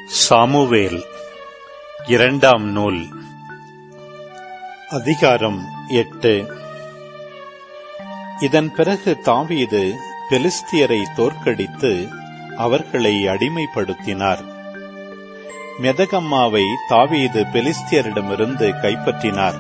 Samuel இரண்டாம் நூல் அதிகாரம் எட்டு இதன் பிறகு தாவீது பெலிஸ்தியரை தோற்கடித்து அவர்களை அடிமைப்படுத்தினார் மெதகம்மாவை தாவீது பெலிஸ்தியரிடமிருந்து கைப்பற்றினார்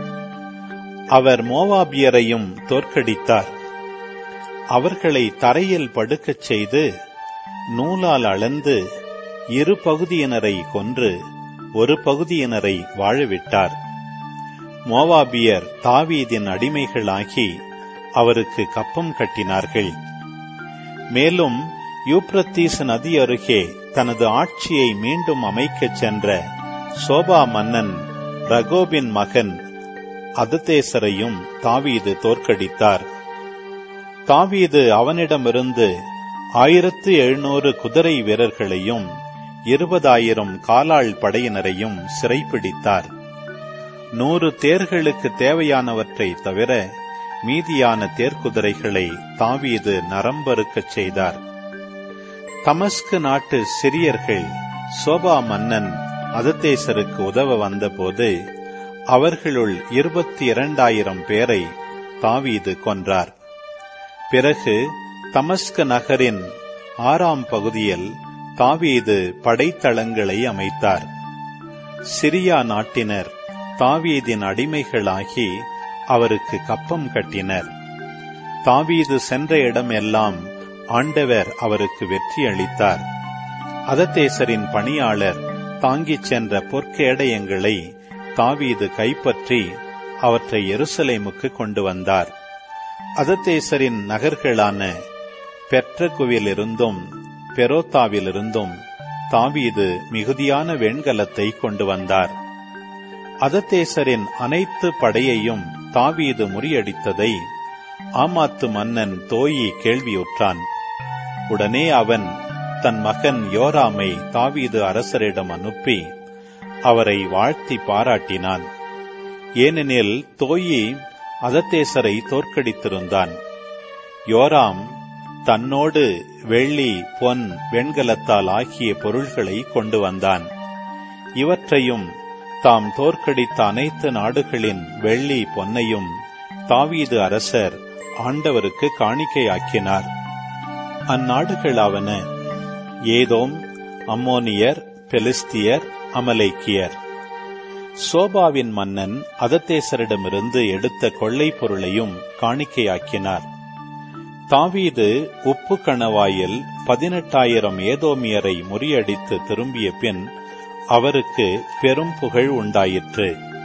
அவர் மோவாபியரையும் தோற்கடித்தார் அவர்களை தரையில் படுக்கச் செய்து நூலால் அளந்து இரு பகுதியினரை கொன்று ஒரு பகுதியினரை வாழவிட்டார் மோவாபியர் தாவீதின் அடிமைகளாகி அவருக்கு கப்பம் கட்டினார்கள் மேலும் யூப்ரத்தீஸ் நதி அருகே தனது ஆட்சியை மீண்டும் அமைக்கச் சென்ற சோபா மன்னன் ரகோபின் மகன் அததேசரையும் தாவீது தோற்கடித்தார் தாவீது அவனிடமிருந்து ஆயிரத்து எழுநூறு குதிரை வீரர்களையும் இருபதாயிரம் காலாள் படையினரையும் சிறைப்பிடித்தார் நூறு தேர்களுக்கு தேவையானவற்றை தவிர மீதியான தேர்க்குதிரைகளை தாவீது நரம்பறுக்கச் செய்தார் தமஸ்கு நாட்டு சிறியர்கள் சோபா மன்னன் அதத்தேசருக்கு உதவ வந்தபோது அவர்களுள் இருபத்தி இரண்டாயிரம் பேரை தாவீது கொன்றார் பிறகு தமஸ்கு நகரின் ஆறாம் பகுதியில் தாவீது படைத்தளங்களை அமைத்தார் சிரியா நாட்டினர் தாவீதின் அடிமைகளாகி அவருக்கு கப்பம் கட்டினர் தாவீது சென்ற இடமெல்லாம் ஆண்டவர் அவருக்கு வெற்றி அளித்தார் அதத்தேசரின் பணியாளர் தாங்கிச் சென்ற பொற்கேடயங்களை தாவீது கைப்பற்றி அவற்றை எருசலேமுக்கு கொண்டு வந்தார் அதத்தேசரின் நகர்களான பெற்றகுவிலிருந்தும் பெரோத்தாவிலிருந்தும் தாவீது மிகுதியான வெண்கலத்தை கொண்டு வந்தார் அதத்தேசரின் அனைத்து படையையும் தாவீது முறியடித்ததை ஆமாத்து மன்னன் தோயி கேள்வியுற்றான் உடனே அவன் தன் மகன் யோராமை தாவீது அரசரிடம் அனுப்பி அவரை வாழ்த்தி பாராட்டினான் ஏனெனில் தோயி அதத்தேசரை தோற்கடித்திருந்தான் யோராம் தன்னோடு வெள்ளி பொன் வெண்கலத்தால் ஆகிய பொருள்களை கொண்டு வந்தான் இவற்றையும் தாம் தோற்கடித்த அனைத்து நாடுகளின் வெள்ளி பொன்னையும் தாவீது அரசர் ஆண்டவருக்கு காணிக்கையாக்கினார் அந்நாடுகளாவன ஏதோம் அம்மோனியர் பெலிஸ்தியர் அமலேக்கியர் சோபாவின் மன்னன் அதத்தேசரிடமிருந்து எடுத்த கொள்ளை பொருளையும் காணிக்கையாக்கினார் தாவீது உப்பு கணவாயில் பதினெட்டாயிரம் ஏதோமியரை முறியடித்து திரும்பிய பின் அவருக்கு பெரும் புகழ் உண்டாயிற்று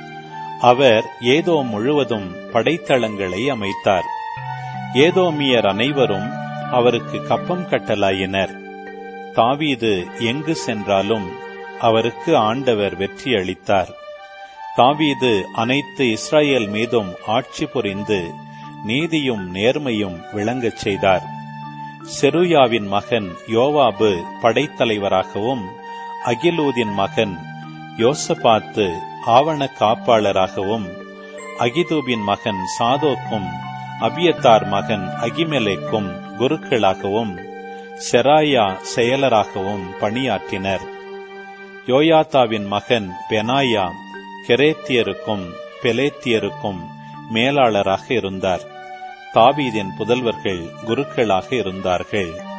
அவர் ஏதோ முழுவதும் படைத்தளங்களை அமைத்தார் ஏதோமியர் அனைவரும் அவருக்கு கப்பம் கட்டலாயினர் தாவீது எங்கு சென்றாலும் அவருக்கு ஆண்டவர் வெற்றி அளித்தார் தாவீது அனைத்து இஸ்ரேல் மீதும் ஆட்சி புரிந்து நீதியும் நேர்மையும் விளங்கச் செய்தார் செருயாவின் மகன் யோவாபு படைத்தலைவராகவும் அகிலூதின் மகன் யோசபாத்து ஆவண காப்பாளராகவும் அகிதூபின் மகன் சாதோக்கும் அபியத்தார் மகன் அகிமெலேக்கும் குருக்களாகவும் செராயா செயலராகவும் பணியாற்றினர் யோயாத்தாவின் மகன் பெனாயா கெரேத்தியருக்கும் பெலேத்தியருக்கும் மேலாளராக இருந்தார் தாவீதின் புதல்வர்கள் குருக்களாக இருந்தார்கள்